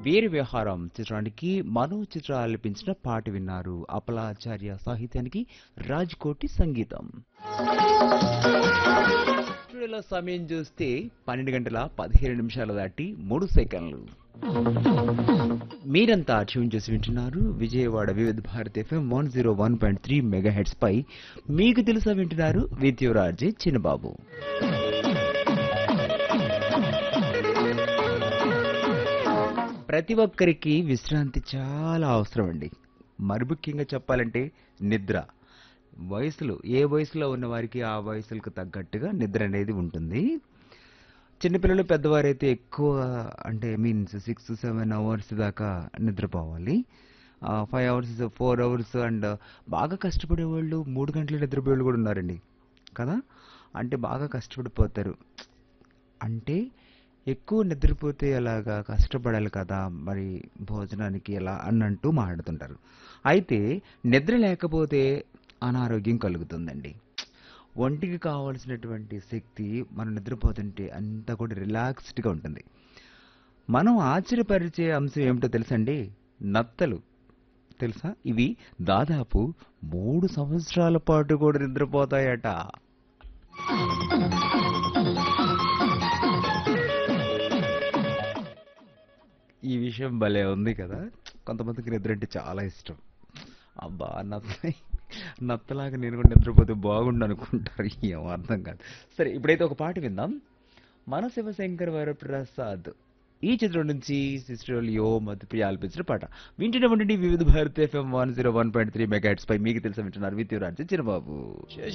వీర వ్యవహారం చిత్రానికి మనో చిత్ర ఆలపించిన పాట విన్నారు అపలాచార్య సాహిత్యానికి రాజ్కోటి సంగీతం స్టూడియోలో సమయం చూస్తే పన్నెండు గంటల పదిహేను నిమిషాలు దాటి మూడు సెకండ్లు మీరంతా ట్యూన్ చేసి వింటున్నారు Vijayawada Vividha Bharati FM one zero one point three megahertz పై మీకు తెలుసా వింటున్నారు విద్యురాజే చిన్నబాబు ప్రతి ఒక్కరికి విశ్రాంతి చాలా అవసరం అండి మరి ముఖ్యంగా చెప్పాలంటే నిద్ర వయసులో ఏ వయసులో ఉన్న వారికి ఆ వయసులకు తగ్గట్టుగా నిద్ర అనేది ఉంటుంది చిన్నపిల్లలు పెద్దవారైతే ఎక్కువ అంటే మీన్స్ సిక్స్ సెవెన్ అవర్స్ దాకా నిద్రపోవాలి five hours four hours and బాగా కష్టపడే వాళ్ళు మూడు గంటలు నిద్రపోయే వాళ్ళు కూడా ఉన్నారండి కదా అంటే బాగా కష్టపడిపోతారు అంటే ఎక్కువ నిద్రపోతే అలాగా కష్టపడాలి కదా మరి భోజనానికి ఎలా అన్నంటూ మాట్లాడుతుంటారు అయితే నిద్ర లేకపోతే అనారోగ్యం కలుగుతుందండి ఒంటికి కావాల్సినటువంటి శక్తి మనం నిద్రపోతుంటే అంతా కూడా రిలాక్స్డ్గా ఉంటుంది మనం ఆశ్చర్యపరిచే అంశం ఏమిటో తెలుసండి నత్తలు తెలుసా ఇవి దాదాపు మూడు సంవత్సరాల పాటు కూడా నిద్రపోతాయట ఈ విషయం భలే ఉంది కదా కొంతమందికి నిద్ర అంటే చాలా ఇష్టం అబ్బా నత్త నత్తలాగా నేను కూడా నిద్రపోతే బాగుండు అనుకుంటారు ఏమో అర్థం కాదు సరే ఇప్పుడైతే ఒక పాట విందాం మన శివశంకర్ వరప్రసాద్ ఈ చిత్రం నుంచి సిస్టర్ యో మధుప్రియ ఆలపించిన పాట వింటున్న ఉండండి Vividha Bharat FM one zero one point three megahertz పై మీకు తెలిసి వింటున్నారు విత్యురాజు చిరబాబు